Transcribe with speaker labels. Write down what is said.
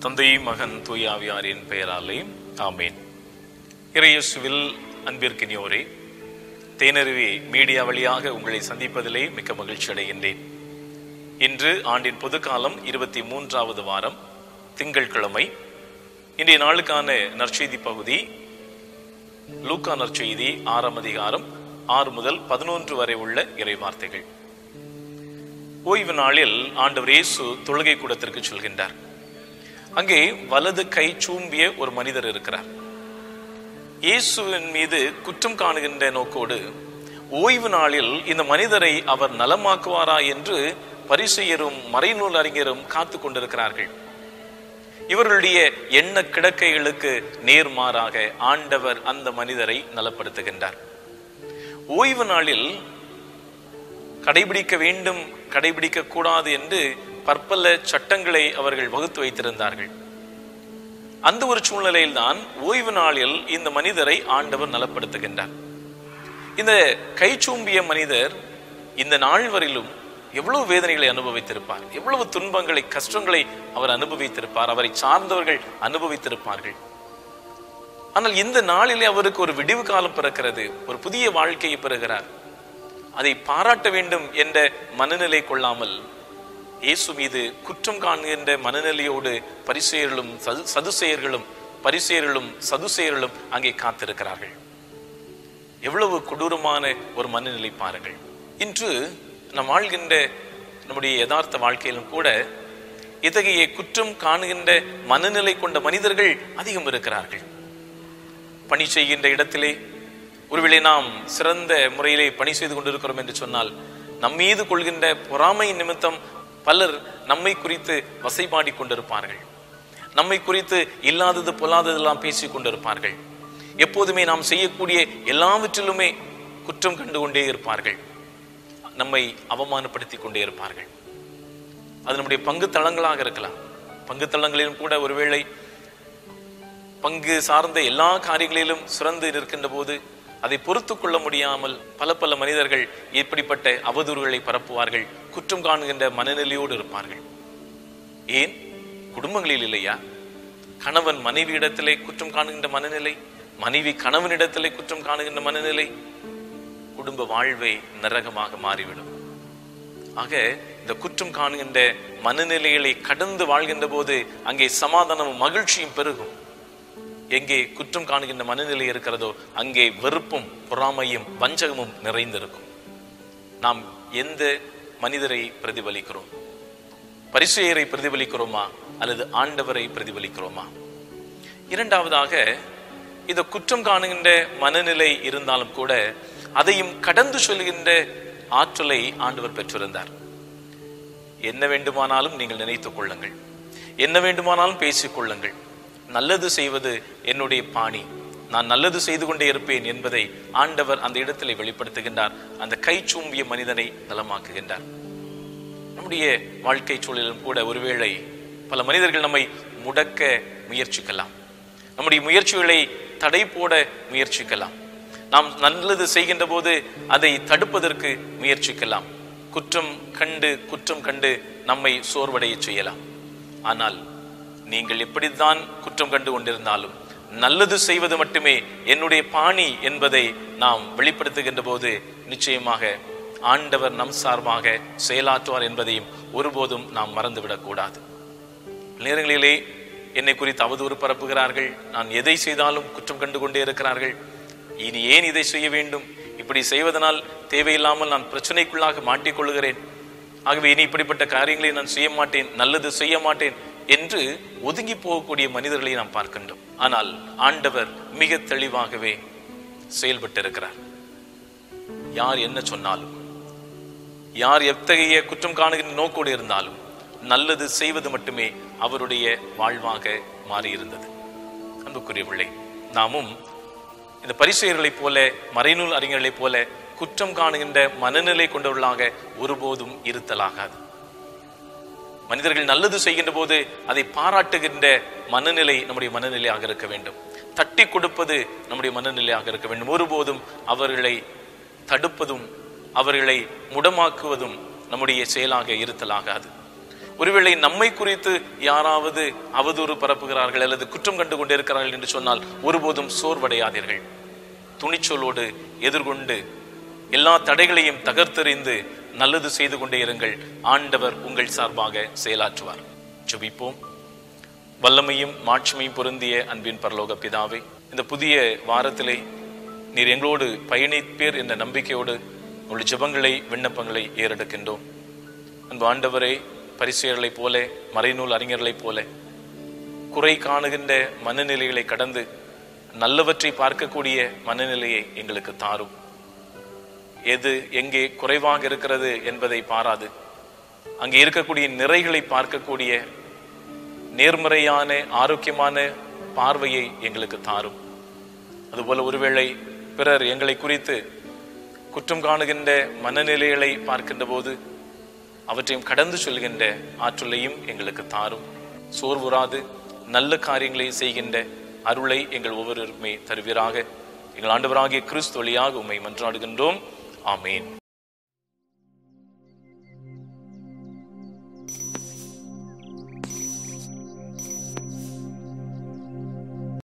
Speaker 1: தந்தை மகன் தூயாவியாரின் பெயராலே ஆமேன் இறையேசுவில் அன்பிற்கினியோரே தேனருவி மீடியா வழியாக உங்களை சந்திப்பதிலே மிக்க மகிழ்ச்சி அடைகின்றேன் இன்று ஆண்டின் பொதுக்காலம் இருபத்தி மூன்றாவது வாரம் திங்கட்கிழமை இன்றைய நாளுக்கான நற்செய்தி பகுதி லூக்கா நற்செய்தி ஆறாம் அதிகாரம் ஆறு முதல் பதினொன்று வரை உள்ள இறை வார்த்தைகள் ஓய்வு நாளில் ஆண்டவர் இயேசு தொழுகை கூடத்திற்கு செல்கின்றார் அங்கே வலது கை சூம்பிய ஒரு மனிதர் இருக்கிறார் இயேசுவின் மீது குற்றம் காணுகின்ற நோக்கோடு ஓய்வு நாளில் இந்த மனிதரை அவர் நலமாக்குவாரா என்று பரிசெயரும் மறைநூல் அறிஞரும் காத்து கொண்டிருக்கிறார்கள் இவர்களுடைய எண்ண கிடக்கைகளுக்கு நேர்மாறாக ஆண்டவர் அந்த மனிதரை நலப்படுத்துகின்றார் ஓய்வு நாளில் கடைபிடிக்க வேண்டும் கடைபிடிக்க கூடாது என்று பற்பல சட்டங்களை அவர்கள் வகுத்து வைத்திருந்தார்கள் அந்த ஒரு சூழ்நிலையில் தான் ஓய்வு நாளில் இந்த மனிதரை ஆண்டவர் நலப்படுத்துகின்றார் இந்த கைச்சூம்பிய மனிதர் இந்த நாள் வரையிலும் எவ்வளவு வேதனைகளை அனுபவித்திருப்பார் எவ்வளவு துன்பங்களை கஷ்டங்களை அவர் அனுபவித்திருப்பார் அவரை சார்ந்தவர்கள் அனுபவித்திருப்பார்கள் ஆனால் இந்த நாளிலே அவருக்கு ஒரு விடிவு காலம் பிறக்கிறது ஒரு புதிய வாழ்க்கையை பெறுகிறார் அதை பாராட்ட வேண்டும் என்ற மனநிலை கொள்ளாமல் இயேசு மீது குற்றம் காண்கின்ற மனநிலையோடு பரிசெயர்களும் சதுசெயர்களும் பரிசெயர்களும் சதுசெயர்களும் அங்கே காத்திருக்கிறார்கள் எவ்வளவு கொடூரமான ஒரு மனநிலை பாருங்கள் இன்று நம் வாழ்கின்ற நம்முடைய யதார்த்த வாழ்க்கையிலும் கூட இத்தகைய குற்றம் காணுகின்ற மனநிலை கொண்ட மனிதர்கள் அதிகம் இருக்கிறார்கள் பணி செய்கின்ற இடத்திலே ஒருவேளை நாம் சிறந்த முறையிலே பணி செய்து கொண்டிருக்கிறோம் என்று சொன்னால் நம்மீது கொள்கின்ற பொறாமை நிமித்தம் பலர் நம்மை குறித்து வசைபாடி கொண்டிருப்பார்கள் நம்மை குறித்து இல்லாதது பொல்லாததெல்லாம் பேசிக் கொண்டிருப்பார்கள் எப்போதுமே நாம் செய்யக்கூடிய எல்லாவற்றிலுமே குற்றம் கண்டு கொண்டே இருப்பார்கள் நம்மை அவமானப்படுத்தி கொண்டே இருப்பார்கள் அது நம்முடைய பங்கு தளங்களாக இருக்கலாம் பங்கு தளங்களிலும் கூட ஒருவேளை பங்கு சார்ந்த எல்லா காரியங்களிலும் சிறந்து நிற்கின்ற போது அதை பொறுத்து கொள்ள முடியாமல் பல பல மனிதர்கள் இப்படிப்பட்ட அவதூறுகளை பரப்புவார்கள் குற்றம் காணுகின்ற மனநிலையோடு இருப்பார்கள் ஏன் குடும்பங்களில் இல்லையா கணவன் மனைவி இடத்திலே குற்றம் காணுகின்ற மனநிலை மனைவி கணவனிடத்திலே குற்றம் காணுகின்ற மனநிலை குடும்ப வாழ்வை நரகமாக மாறிவிடும் ஆக இந்த குற்றம் காணுகின்ற மனநிலைகளை கடந்து வாழ்கின்ற போது அங்கே சமாதானமும் மகிழ்ச்சியும் பெருகும் எங்கே குற்றம் காணுகின்ற மனநிலை இருக்கிறதோ அங்கே வெறுப்பும் பொறாமையும் வஞ்சகமும் நிறைந்திருக்கும் நாம் எந்த மனிதரை பிரதிபலிக்கிறோம் பரிசுயரை பிரதிபலிக்கிறோமா அல்லது ஆண்டவரை பிரதிபலிக்கிறோமா இரண்டாவதாக இந்த குற்றம் காணுகின்ற மனநிலை இருந்தாலும் கூட அதையும் கடந்து சொல்கின்ற ஆற்றலை ஆண்டவர் பெற்றிருந்தார் என்ன வேண்டுமானாலும் நீங்கள் நினைத்துக் கொள்ளுங்கள் என்ன வேண்டுமானாலும் பேசிக் கொள்ளுங்கள் நல்லது செய்வது என்னுடைய பாணி நான் நல்லது செய்து கொண்டே இருப்பேன் என்பதை ஆண்டவர் அந்த இடத்திலே வெளிப்படுத்துகின்றார் அந்த கை சூம்பிய மனிதனை நலமாக்குகின்றார் நம்முடைய வாழ்க்கை சூழலிலும் கூட ஒருவேளை பல மனிதர்கள் நம்மை முடக்க முயற்சிக்கலாம் நம்முடைய முயற்சிகளை தடை போட முயற்சிக்கலாம் நாம் நல்லது செய்கின்ற போது அதை தடுப்பதற்கு முயற்சிக்கலாம் குற்றம் கண்டு குற்றம் கண்டு நம்மை சோர்வடைய செய்யலாம் ஆனால் நீங்கள் எப்படித்தான் குற்றம் கண்டு கொண்டிருந்தாலும் நல்லது செய்வது மட்டுமே என்னுடைய பாணி என்பதை நாம் வெளிப்படுத்துகின்ற போது நிச்சயமாக ஆண்டவர் நம் சார்பாக செயலாற்றுவார் என்பதையும் ஒருபோதும் நாம் மறந்துவிடக் கூடாது நேரங்களிலே என்னை குறித்து அவதூறு பரப்புகிறார்கள் நான் எதை செய்தாலும் குற்றம் கண்டு கொண்டே இருக்கிறார்கள் இனி ஏன் இதை செய்ய வேண்டும் இப்படி செய்வதனால் தேவையில்லாமல் நான் பிரச்சனைக்குள்ளாக மாட்டிக்கொள்கிறேன் ஆகவே இனி இப்படிப்பட்ட காரியங்களை நான் செய்ய மாட்டேன் நல்லது செய்ய மாட்டேன் என்று ஒதுங்கி போகக்கூடிய மனிதர்களை நாம் பார்க்கின்றோம் ஆனால் ஆண்டவர் மிக தெளிவாகவே செயல்பட்டு இருக்கிறார் யார் என்ன சொன்னாலும் யார் எத்தகைய குற்றம் காணுகின்ற நோக்கோடு இருந்தாலும் நல்லது செய்வது மட்டுமே அவருடைய வாழ்வாக மாறியிருந்தது அன்புக்குரியவில்லை நாமும் இந்த பரிசுயர்களைப் போல மறைநூல் அறிஞர்களைப் போல குற்றம் காணுகின்ற மனநிலை கொண்டவர்களாக ஒருபோதும் இருத்தலாகாது மனிதர்கள் நல்லது செய்கின்ற போது அதை பாராட்டுகின்ற மனநிலை நம்முடைய மனநிலையாக இருக்க வேண்டும் தட்டி கொடுப்பது நம்முடைய மனநிலையாக இருக்க வேண்டும் ஒருபோதும் அவர்களை தடுப்பதும் அவர்களை முடமாக்குவதும் நம்முடைய செயலாக இருத்தலாகாது ஒருவேளை நம்மை குறித்து யாராவது அவதூறு பரப்புகிறார்கள் அல்லது குற்றம் கண்டு கொண்டிருக்கிறார்கள் என்று சொன்னால் ஒருபோதும் சோர்வடையாதீர்கள் துணிச்சலோடு எதிர்கொண்டு எல்லா தடைகளையும் தகர்த்தெறிந்து நல்லது செய்து கொண்டே இருங்கள் ஆண்டவர் உங்கள் சார்பாக செயலாற்றுவார் ஜெபிப்போம் வல்லமையும் மாட்சிமையும் பொருந்திய அன்பின் பரலோக பிதாவே இந்த புதிய வாரத்திலே நீர் எங்களோடு பயணிப்பேர் என்ற நம்பிக்கையோடு உங்களுடைய ஜெபங்களை விண்ணப்பங்களை ஏறெடுக்கின்றோம் அன்பு ஆண்டவரே பரிசுயர்களைப் போல மறைநூல் அறிஞர்களைப் போல குறை காணுகின்ற மனநிலைகளை கடந்து நல்லவற்றை பார்க்கக்கூடிய மனநிலையை எங்களுக்கு தாரும் எது எங்கே குறைவாக இருக்கிறது என்பதை பாராது அங்கே இருக்கக்கூடிய நிறைகளை பார்க்கக்கூடிய நேர்மறையான ஆரோக்கியமான பார்வையை எங்களுக்கு தாரும் அதுபோல ஒருவேளை பிறர் எங்களை குறித்து குற்றம் காணுகின்ற மனநிலைகளை பார்க்கின்ற போது அவற்றையும் கடந்து சொல்கின்ற ஆற்றலையும் எங்களுக்கு தாரும் சோர்வுறாது நல்ல காரியங்களை செய்கின்ற அருளை எங்கள் ஒவ்வொருவருமே தருவீராக எங்கள் ஆண்டவராகிய கிறிஸ்து வழியாக உம்மை மன்றாடுகின்றோம் ஆமேன்